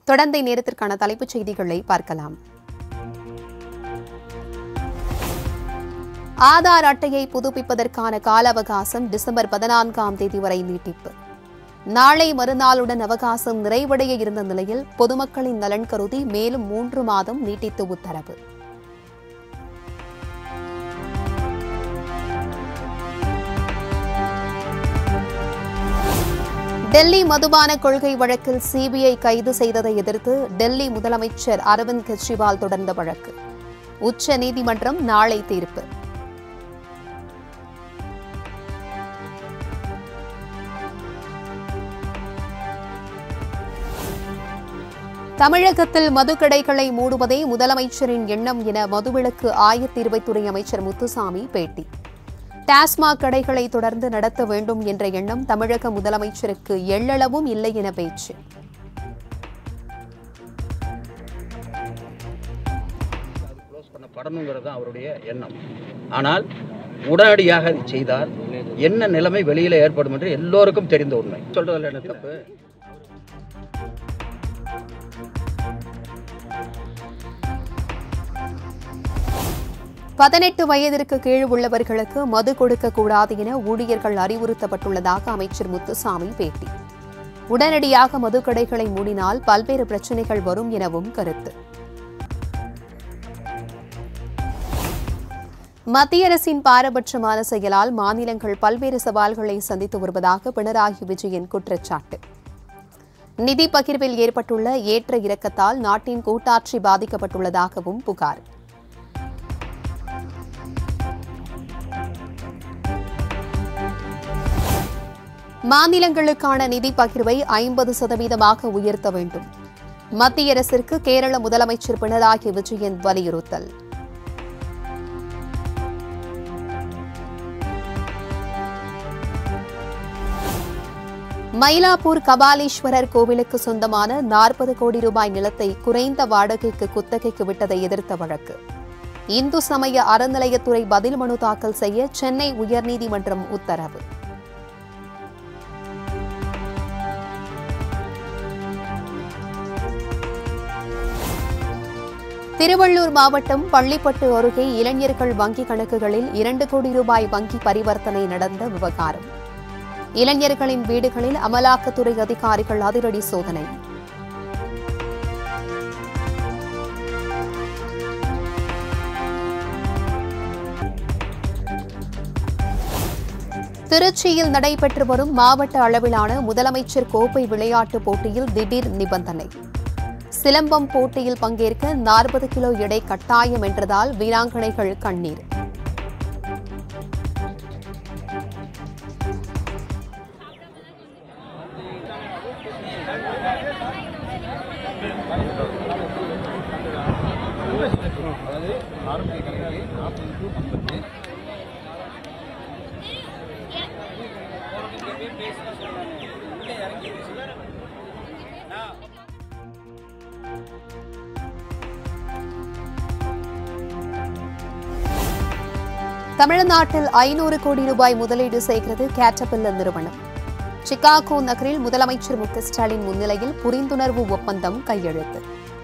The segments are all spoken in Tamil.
தொடர்ந்து நேரத்திற்கான தலைப்புச் செய்திகளை பார்க்கலாம் ஆதார் அட்டையை புதுப்பிப்பதற்கான கால அவகாசம் டிசம்பர் பதினான்காம் தேதி வரை நீட்டிப்பு நாளை மறுநாளுடன் அவகாசம் நிறைவடைய இருந்த நிலையில் பொதுமக்களின் நலன் கருதி மேலும் மூன்று மாதம் நீட்டித்து உத்தரவு டெல்லி மதுபான கொள்கை வழக்கில் சிபிஐ கைது செய்ததை எதிர்த்து டெல்லி முதலமைச்சர் அரவிந்த் கெஜ்ரிவால் தொடர்ந்த வழக்கு உச்ச நீதிமன்றம் நாளை தீர்ப்பு தமிழகத்தில் மதுக்கடைகளை மூடுவதே முதலமைச்சரின் எண்ணம் என மதுவிலக்கு ஆயத்தீர்வைத்துறை அமைச்சர் முத்துசாமி பேட்டி டாஸ்மாக் கடைகளை தொடர்ந்து நடத்த வேண்டும் என்ற எண்ணம் தமிழக முதலமைச்சருக்கு எள்ளளவும் இல்லை என பேச்சு க்ளோஸ் பண்ண படணுங்கிறது தான் அவருடைய எண்ணம் ஆனால் உடனடியாக அதை செய்தால் என்ன நிலைமை வெளியில் ஏற்படும் என்று எல்லோருக்கும் தெரிந்த உண்மை சொல்றதுல என்ன தப்பு பதினெட்டு வயதிற்கு கீழ் உள்ளவர்களுக்கு மது கொடுக்கக்கூடாது என ஊழியர்கள் அறிவுறுத்தப்பட்டுள்ளதாக அமைச்சர் முத்துசாமி பேட்டி உடனடியாக மதுக்கடைகளை மூடினால் பல்வேறு பிரச்சினைகள் வரும் எனவும் கருத்து மத்திய அரசின் பாரபட்சமான செயலால் மாநிலங்கள் பல்வேறு சவால்களை சந்தித்து வருவதாக பினராயி விஜயன் குற்றச்சாட்டு நிதி பகிர்வில் ஏற்பட்டுள்ள ஏற்ற இறக்கத்தால் நாட்டின் கூட்டாட்சி பாதிக்கப்பட்டுள்ளதாகவும் புகார் மாநிலங்களுக்கான நிதி பகிர்வை ஐம்பது சதவீதமாக உயர்த்த வேண்டும் மத்திய அரசிற்கு கேரள முதலமைச்சர் பினராயி விஜயன் வலியுறுத்தல் மயிலாப்பூர் கபாலீஸ்வரர் கோவிலுக்கு சொந்தமான நாற்பது கோடி ரூபாய் நிலத்தை குறைந்த வாடகைக்கு குத்தகைக்கு விட்டதை எதிர்த்த வழக்கு இந்து சமய அறநிலையத்துறை பதில் மனு தாக்கல் செய்ய சென்னை உயர்நீதிமன்றம் உத்தரவு திருவள்ளூர் மாவட்டம் பள்ளிப்பட்டு அருகே இளைஞர்கள் வங்கிக் கணக்குகளில் இரண்டு கோடி ரூபாய் வங்கி பரிவர்த்தனை நடந்த விவகாரம் இளைஞர்களின் வீடுகளில் அமலாக்கத்துறை அதிகாரிகள் அதிரடி சோதனை திருச்சியில் நடைபெற்று வரும் மாவட்ட அளவிலான முதலமைச்சர் கோப்பை விளையாட்டுப் போட்டியில் திடீர் நிபந்தனை சிலம்பம் போட்டியில் பங்கேற்க நாற்பது கிலோ எடை கட்டாயம் என்றதால் வீராங்கனைகள் கண்ணீர் தமிழ்நாட்டில் ஐநூறு கோடி ரூபாய் முதலீடு செய்கிறது கேட்டபில்லர் நிறுவனம் சிகாகோ நகரில் முதலமைச்சர் மு க ஸ்டாலின் முன்னிலையில் புரிந்துணர்வு ஒப்பந்தம் கையெழுத்து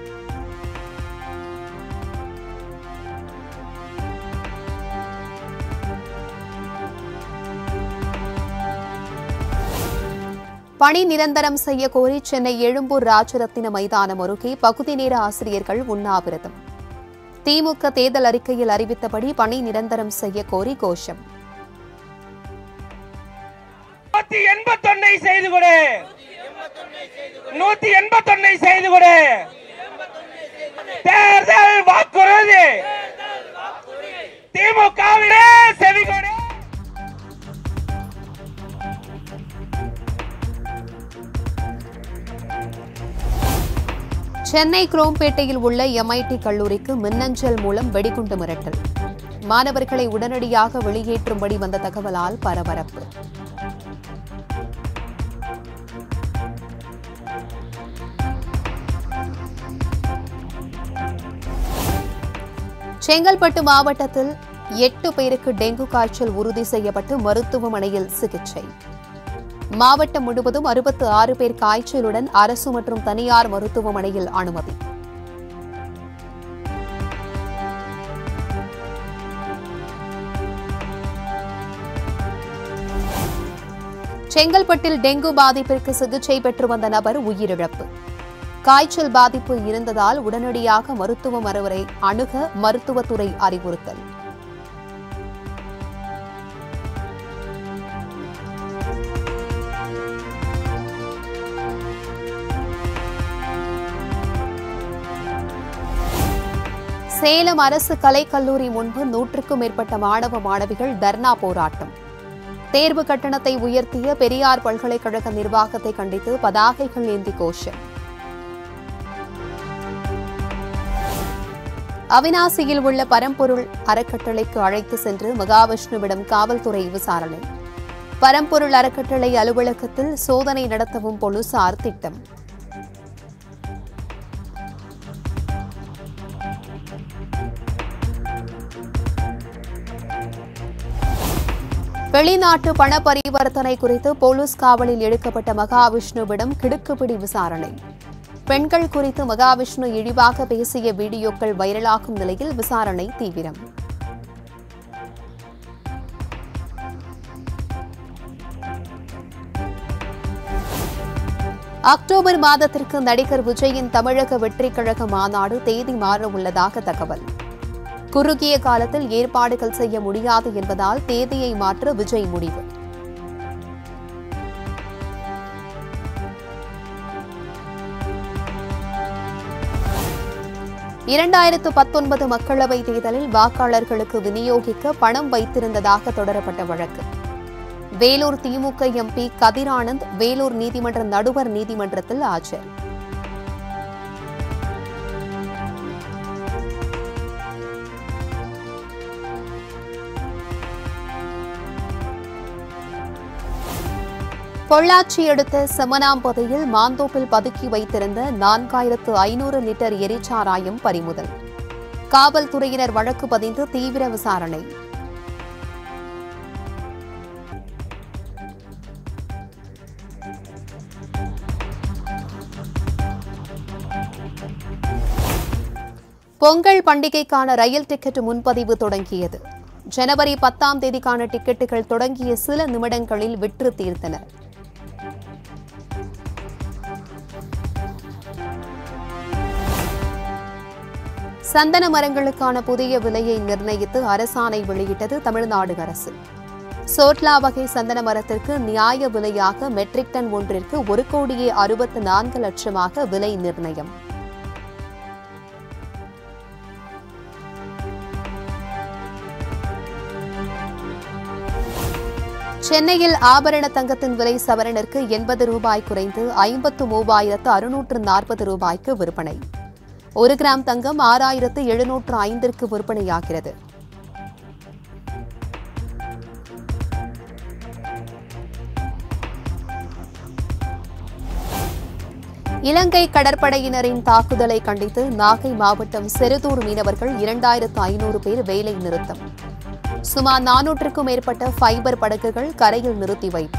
பணி நிரந்தரம் செய்ய கோரி சென்னை எழும்பூர் ராஜரத்தின மைதானம் அருகே பகுதி நேர ஆசிரியர்கள் உண்ணாவிரதம் திமுக தேர்தல் அறிக்கையில் அறிவித்தபடி பணி நிரந்தரம் செய்ய கோரி கோஷம் நூத்தி எண்பத்தொன்னை செய்து கொடு நூத்தி எண்பத்தொன்னை செய்து கொடு தேர்தல் வாக்குறுதி திமுகவிலே செவி கொடு சென்னை குரோம்பேட்டையில் உள்ள எம்ஐடி கல்லூரிக்கு மின்னஞ்சல் மூலம் வெடிகுண்டு மிரட்டல் மாணவர்களை உடனடியாக வெளியேற்றும்படி வந்த தகவலால் பரபரப்பு செங்கல்பட்டு மாவட்டத்தில் எட்டு பேருக்கு டெங்கு காய்ச்சல் உறுதி செய்யப்பட்டு மருத்துவமனையில் சிகிச்சை மாவட்டம் முழுவதும் அறுபத்து ஆறு பேர் காய்ச்சலுடன் அரசு மற்றும் தனியார் மருத்துவமனையில் அனுமதி செங்கல்பட்டில் டெங்கு பாதிப்பிற்கு சிகிச்சை பெற்று வந்த நபர் உயிரிழப்பு காய்ச்சல் பாதிப்பு இருந்ததால் உடனடியாக மருத்துவமனை அணுக மருத்துவத்துறை அறிவுறுத்தல் சேலம் அரசு கலைக்கல்லூரி முன்பு நூற்றுக்கும் மேற்பட்ட மாணவ மாணவிகள் தர்ணா போராட்டம் தேர்வு கட்டணத்தை உயர்த்திய பெரியார் பல்கலைக்கழக நிர்வாகத்தை கண்டித்து பதாகைகள் ஏந்தி கோஷம் அவினாசியில் உள்ள பரம்பொருள் அறக்கட்டளைக்கு அழைத்து சென்று மகாவிஷ்ணுவிடம் காவல்துறை விசாரணை பரம்பொருள் அறக்கட்டளை அலுவலகத்தில் சோதனை நடத்தவும் போலீசார் திட்டம் வெளிநாட்டு பண பரிவர்த்தனை குறித்து போலீஸ் காவலில் எடுக்கப்பட்ட மகாவிஷ்ணுவிடம் கிடுக்குப்பிடி விசாரணை பெண்கள் குறித்து மகாவிஷ்ணு இழிவாக பேசிய வீடியோக்கள் வைரலாகும் நிலையில் விசாரணை தீவிரம் அக்டோபர் மாதத்திற்கு நடிகர் விஜயின் தமிழக வெற்றிக் கழக மாநாடு தேதி மாற உள்ளதாக தகவல் குறுகிய காலத்தில் ஏற்பாடுகள் செய்ய முடியாது என்பதால் தேதியை மாற்ற விஜய் முடிவு இரண்டாயிரத்து பத்தொன்பது மக்களவைத் தேர்தலில் வாக்காளர்களுக்கு விநியோகிக்க பணம் வைத்திருந்ததாக தொடரப்பட்ட வழக்கு வேலூர் திமுக எம்பி கதிரானந்த் வேலூர் நீதிமன்ற நடுவர் நீதிமன்றத்தில் ஆஜர் பொள்ளாச்சி அடுத்த செமனாம்பதியில் மாந்தோப்பில் பதுக்கி வைத்திருந்த நான்காயிரத்து ஐநூறு லிட்டர் எரிச்சாராயம் பறிமுதல் காவல்துறையினர் வழக்கு பதிந்து தீவிர விசாரணை பொங்கல் பண்டிகைக்கான ரயில் டிக்கெட் முன்பதிவு தொடங்கியது ஜனவரி பத்தாம் தேதிக்கான டிக்கெட்டுகள் தொடங்கிய சில நிமிடங்களில் விற்று தீர்த்தன சந்தன மரங்களுக்கான புதிய விலையை நிர்ணயித்து அரசாணை வெளியிட்டது தமிழ்நாடு அரசு சோட்லா வகை சந்தன மரத்திற்கு நியாய விலையாக மெட்ரிக் டன் ஒன்றிற்கு ஒரு கோடியே அறுபத்து நான்கு லட்சமாக விலை நிர்ணயம் சென்னையில் ஆபரண தங்கத்தின் விலை சவரனிற்கு எண்பது ரூபாய் குறைந்து ஐம்பத்து மூவாயிரத்து அறுநூற்று நாற்பது ரூபாய்க்கு விற்பனை ஒரு கிராம் தங்கம் ஆறாயிரத்து எழுநூற்று ஐந்திற்கு விற்பனையாகிறது இலங்கை கடற்படையினரின் தாக்குதலை கண்டித்து நாகை மாவட்டம் செருதூர் மீனவர்கள் இரண்டாயிரத்து ஐநூறு பேர் வேலை நிறுத்தம் சுமார் நானூற்றுக்கும் மேற்பட்ட ஃபைபர் படகுகள் கரையில் நிறுத்தி வைப்பு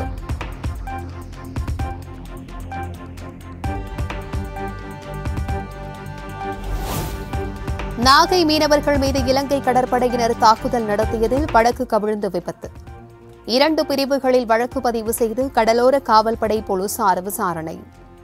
நாகை மீனவர்கள் மீது இலங்கை கடற்படையினர் தாக்குதல் நடத்தியதில் படகு கவிழ்ந்து விபத்து இரண்டு பிரிவுகளில் வழக்கு பதிவு செய்து கடலோர காவல்படை போலீசார் விசாரணை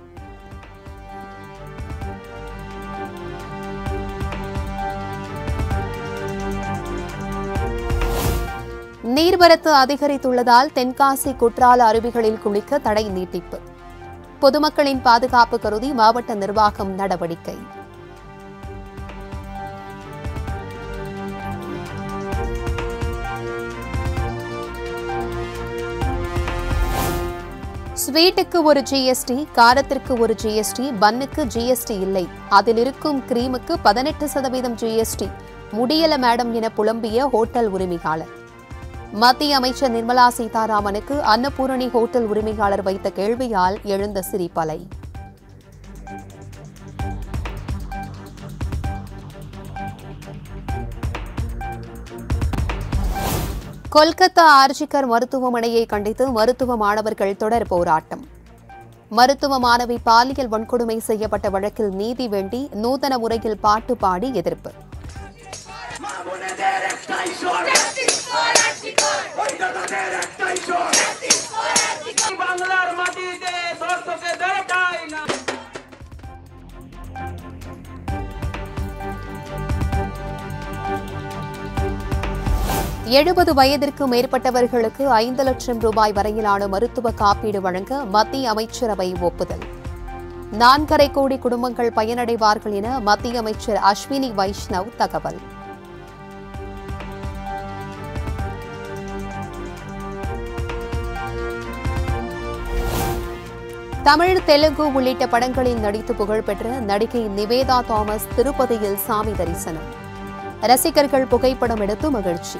நீர்வரத்து அதிகரித்துள்ளதால் தென்காசி குற்றால அருவிகளில் குளிக்க தடை நீட்டிப்பு பொதுமக்களின் பாதுகாப்பு கருதி மாவட்ட நிர்வாகம் நடவடிக்கை ஸ்வீட்டுக்கு ஒரு ஜிஎஸ்டி காரத்திற்கு ஒரு ஜிஎஸ்டி பன்னுக்கு ஜிஎஸ்டி இல்லை அதில் இருக்கும் கிரீமுக்கு பதினெட்டு சதவீதம் ஜிஎஸ்டி முடியல மேடம் என புலம்பிய ஹோட்டல் உரிமையாளர் மத்திய அமைச்சர் நிர்மலா சீதாராமனுக்கு அன்னபூரணி ஹோட்டல் உரிமையாளர் வைத்த கேள்வியால் எழுந்த சிரிப்பலை கொல்கத்தா ஆர்ஜிகர் மருத்துவமனையை கண்டித்து மருத்துவ மாணவர்கள் தொடர் போராட்டம் மருத்துவ மாணவி பாலியல் வன்கொடுமை செய்யப்பட்ட வழக்கில் நீதி வேண்டி நூதன முறையில் பாட்டு பாடி எதிர்ப்பு বাংলার মাটিতে দর্শকেদের ঠাই না எழுபது வயதிற்கு மேற்பட்டவர்களுக்கு ஐந்து லட்சம் ரூபாய் வரையிலான மருத்துவ காப்பீடு வழங்க மத்திய அமைச்சரவை ஒப்புதல் நான்கரை கோடி குடும்பங்கள் பயனடைவார்கள் என மத்திய அமைச்சர் அஸ்வினி வைஷ்ணவ் தகவல் தமிழ் தெலுங்கு உள்ளிட்ட படங்களில் நடித்து புகழ்பெற்ற நடிகை நிவேதா தாமஸ் திருப்பதியில் சாமி தரிசனம் ரசிகர்கள் புகைப்படம் எடுத்து மகிழ்ச்சி